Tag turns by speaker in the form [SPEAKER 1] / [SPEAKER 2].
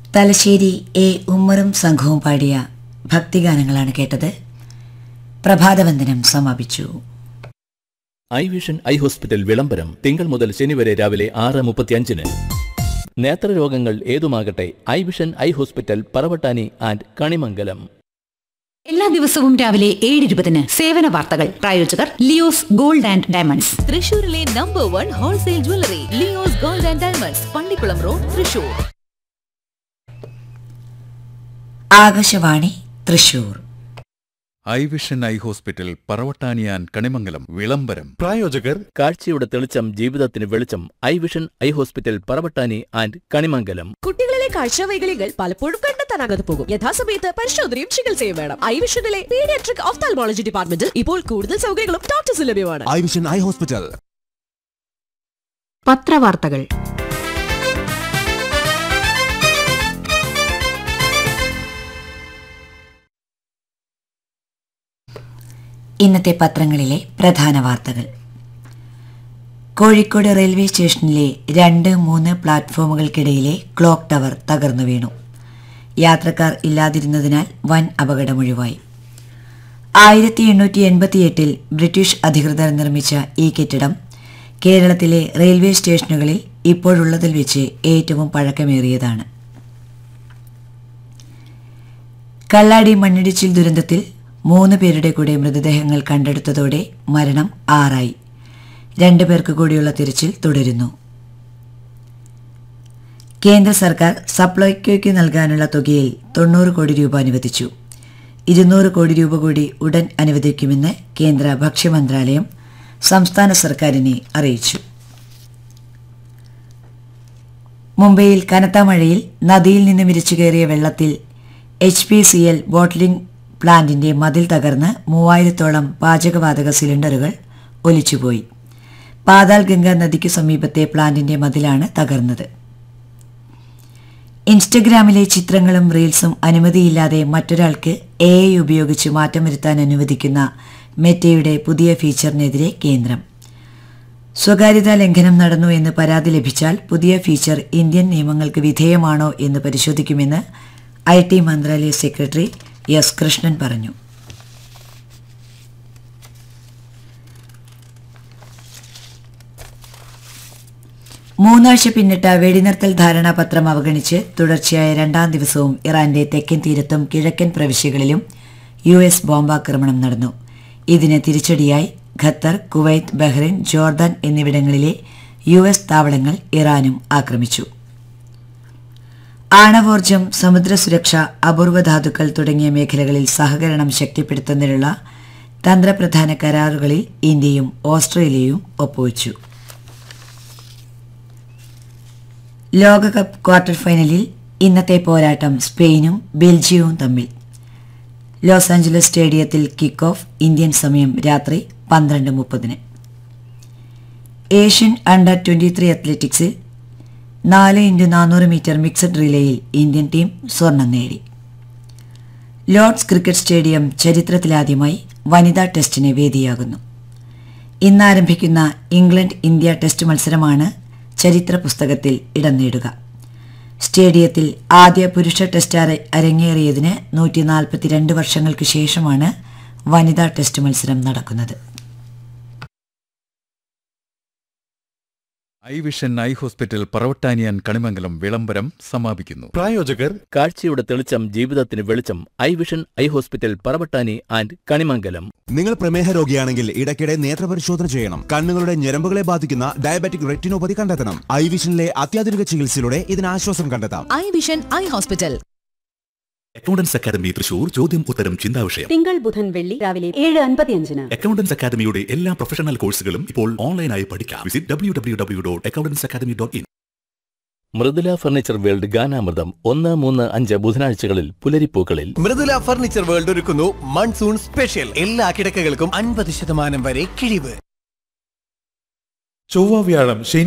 [SPEAKER 1] Thalassery A ഉമ്മറും സംഘവും പാടിയ ഭക്തിഗാനങ്ങളാണ് കേട്ടത് പ്രഭാതവന്ദനം സമാപിച്ചു
[SPEAKER 2] ഐ വിഷൻ ഐ ഹോസ്പിറ്റൽ വിളംബരം തിങ്കൾ മുതൽ ശനി വരെ രാവിലെ ആറ് മുപ്പത്തിയഞ്ചിന് നേത്രരോഗങ്ങൾ ഏതുമാകട്ടെ eye vision eye hospital Paravattani and Kanimangalam
[SPEAKER 3] എല്ലാ ദിവസവും രാവിലെ ഏഴ് ഇരുപതിന് സേവന വാർത്തകൾ പ്രായോജകർ ലിയോസ് ഗോൾഡ് ആൻഡ് ഡയമണ്ട്സ്
[SPEAKER 4] തൃശൂരിലെ number one wholesale jewellery Leo's gold and diamonds Pallikulam road Thrissur
[SPEAKER 1] Akashvani Thrissur
[SPEAKER 5] eye vision eye hospital പറവട്ടാനിയാൻ കണിമംഗലം വിളംബരം
[SPEAKER 6] പ്രായോജകർ
[SPEAKER 2] കാഴ്ചയുടെ തെളിച്ചം ജീവിതത്തിന് വെളിച്ചം eye vision eye hospital Paravattani and Kanimangalam
[SPEAKER 7] കുട്ടികളിലെ കാഴ്ചവൈകല്യങ്ങൾ പലപ്പോഴും കണ്ടെത്താനാകാതെ പോകും യഥാസമയത്ത് പരിശോധനയും ചികിത്സയും വേണം ഐ വിഷനിലെ പീഡിയാട്രിക് ഓഫ്താൽമോളജി ഡിപ്പാർട്ട്മെന്റിൽ ഇപ്പോൾ കൂടുതൽ സൗകര്യങ്ങളും ഡോക്ടേഴ്സ് ലഭ്യമാണ്
[SPEAKER 6] ഐ വിഷൻ ഐ ഹോസ്പിറ്റൽ
[SPEAKER 3] പത്രവാർത്തകൾ
[SPEAKER 1] ഇന്നത്തെ പത്രങ്ങളിലെ പ്രധാന വാർത്തകൾ കോഴിക്കോട് റെയിൽവേ സ്റ്റേഷനിലെ രണ്ട് മൂന്ന് പ്ലാറ്റ്ഫോമുകൾക്കിടയിലെ ക്ലോക്ക് ടവർ തകർന്നു വീണു യാത്രക്കാർ ഇല്ലാതിരുന്നതിനാൽ വൻ അപകടമൊഴിവായി ആയിരത്തി എണ്ണൂറ്റി എൺപത്തിയെട്ടിൽ ബ്രിട്ടീഷ് അധികൃതർ നിർമ്മിച്ച ഈ കെട്ടിടം കേരളത്തിലെ റെയിൽവേ സ്റ്റേഷനുകളിൽ ഇപ്പോഴുള്ളതിൽ വെച്ച് ഏറ്റവും പഴക്കമേറിയതാണ് കള്ളാടി മണ്ണിടിച്ചിൽ ദുരന്തത്തിൽ മൂന്ന് പേരുടെ കൂടെ മൃതദേഹങ്ങൾ കണ്ടെടുത്തതോടെ മരണം ആറായി രണ്ടു പേർക്ക് കൂടിയുള്ള തിരച്ചിൽ തുടരുന്നു കേന്ദ്ര സർക്കാർ സപ്ലൈകോയ്ക്ക് നൽകാനുള്ള തുകയിൽ തൊണ്ണൂറ് കോടി രൂപ അനുവദിച്ചു ഇരുന്നൂറ് കോടി രൂപ കൂടി ഉടൻ അനുവദിക്കുമെന്ന് കേന്ദ്ര ഭക്ഷ്യമന്ത്രാലയം സംസ്ഥാന സർക്കാരിനെ അറിയിച്ചു മുംബൈയിൽ കനത്ത മഴയിൽ നദിയിൽ നിന്ന് വിരിച്ചു കയറിയ വെള്ളത്തിൽ H P C L bottling പ്ലാന്റിന്റെ മതിൽ തകർന്ന് മൂവായിരത്തോളം പാചകവാതക സിലിണ്ടറുകൾ ഒലിച്ചുപോയി പാതാൽ ഗംഗ നദിക്ക് സമീപത്തെ പ്ലാന്റിന്റെ മതിലാണ് തകർന്നത് ഇൻസ്റ്റഗ്രാമിലെ ചിത്രങ്ങളും റീൽസും അനുമതിയില്ലാതെ മറ്റൊരാൾക്ക് എ ഐ ഉപയോഗിച്ച് മാറ്റം വരുത്താൻ അനുവദിക്കുന്ന മെറ്റയുടെ പുതിയ ഫീച്ചറിനെതിരെ കേന്ദ്രം സ്വകാര്യതാ ലംഘനം നടന്നു എന്ന് പരാതി ലഭിച്ചാൽ പുതിയ ഫീച്ചർ ഇന്ത്യൻ നിയമങ്ങൾക്ക് വിധേയമാണോ എന്ന് പരിശോധിക്കുമെന്ന് ഐ ടി മന്ത്രാലയ സെക്രട്ടറി എസ് കൃഷ്ണൻ പറഞ്ഞു മൂന്നാഴ്ച പിന്നിട്ട വെടിനിർത്തൽ ധാരണാപത്രം അവഗണിച്ച് തുടർച്ചയായ രണ്ടാം ദിവസവും ഇറാന്റെ തെക്കൻ തീരത്തും കിഴക്കൻ പ്രവിശ്യകളിലും യു എസ് ബോംബാക്രമണം നടന്നു ഇതിന് തിരിച്ചടിയായി ഖത്തർ കുവൈത്ത് ബഹ്റൈൻ ജോർദാൻ എന്നിവിടങ്ങളിലെ യു എസ് താവളങ്ങൾ ഇറാനും ആക്രമിച്ചു ആണവോർജം സമുദ്ര സുരക്ഷ അപൂർവ ധാതുക്കൾ തുടങ്ങിയ മേഖലകളിൽ സഹകരണം ശക്തിപ്പെടുത്തുന്നതിനുള്ള തന്ത്രപ്രധാന കരാറുകളിൽ ഇന്ത്യയും ഓസ്ട്രേലിയയും ഒപ്പുവച്ചു ലോകകപ്പ് ക്വാർട്ടർ ഫൈനലിൽ ഇന്നത്തെ പോരാട്ടം സ്പെയിനും ബെൽജിയവും തമ്മിൽ Los Angeles kick off Indian സമയം രാത്രി പന്ത്രണ്ട് മുപ്പതിന് ഏഷ്യൻ അണ്ടർ ട്വന്റി ത്രീ അത്ലറ്റിക്സിൽ നാല് ഇൻറ്റു നാനൂറ് മീറ്റർ മിക്സഡ് റിലേയിൽ ഇന്ത്യൻ ടീം സ്വർണം നേടി ലോർഡ്സ് ക്രിക്കറ്റ് സ്റ്റേഡിയം ചരിത്രത്തിലാദ്യമായി വനിതാ ടെസ്റ്റിന് വേദിയാകുന്നു ഇന്ന് ആരംഭിക്കുന്ന ഇംഗ്ലണ്ട് ഇന്ത്യ ടെസ്റ്റ് മത്സരമാണ് ചരിത്ര പുസ്തകത്തിൽ ഇടം നേടുക സ്റ്റേഡിയത്തിൽ ആദ്യ പുരുഷ ടെസ്റ്റ് അര- അരങ്ങേറിയതിന് നൂറ്റി നാൽപ്പത്തിരണ്ട് വർഷങ്ങൾക്ക് ശേഷമാണ് വനിതാ ടെസ്റ്റ് മത്സരം നടക്കുന്നത്
[SPEAKER 5] ഐ വിഷൻ ഐ ഹോസ്പിറ്റൽ പറവട്ടാനിയാൻ കണിമംഗലം വിളംബരം സമാപിക്കുന്നു
[SPEAKER 6] പ്രായോജകർ
[SPEAKER 2] കാഴ്ചയുടെ തെളിച്ചം ജീവിതത്തിന് വെളിച്ചം eye vision eye hospital Paravattani and Kanimangalam
[SPEAKER 6] നിങ്ങൾ പ്രമേഹ രോഗിയാണെങ്കിൽ ഇടയ്ക്കിടെ നേത്രപരിശോധന ചെയ്യണം കണ്ണുകളുടെ ഞരമ്പുകളെ ബാധിക്കുന്ന ഡയബറ്റിക് റെറ്റിനോപ്പതി കണ്ടെത്തണം ഐ വിഷനിലെ അത്യാധുനിക ചികിത്സയിലൂടെ ഇതിന് ആശ്വാസം കണ്ടെത്താം
[SPEAKER 4] eye vision eye hospital
[SPEAKER 8] accountants academy Thrissur ചോദ്യം ഉത്തരം ചിന്താവിഷയം
[SPEAKER 9] തിങ്കൾ ബുധൻ വെള്ളി രാവിലെ ഏഴ് അൻപത്തിയഞ്ചിന്
[SPEAKER 8] അക്കൗണ്ടൻസ് അക്കാദമിയുടെ എല്ലാ പ്രൊഫഷണൽ കോഴ്സുകളും ഇപ്പോൾ ഓൺലൈനായി പഠിക്കാം visit W W W dot accountants academy dot in
[SPEAKER 2] Mridula furniture world ഗാനാമൃതം ഒന്ന് മൂന്ന് അഞ്ച് ബുധനാഴ്ചകളിൽ പുലരിപ്പൂക്കളിൽ
[SPEAKER 10] മൃദുല ഫർണിച്ചർ വേൾഡ് ഒരുക്കുന്നു മൺസൂൺ സ്പെഷ്യൽ എല്ലാ കിടക്കകൾക്കും അൻപത് ശതമാനം വരെ കിഴിവ്
[SPEAKER 6] ചൊവ്വ വ്യാഴം ശനി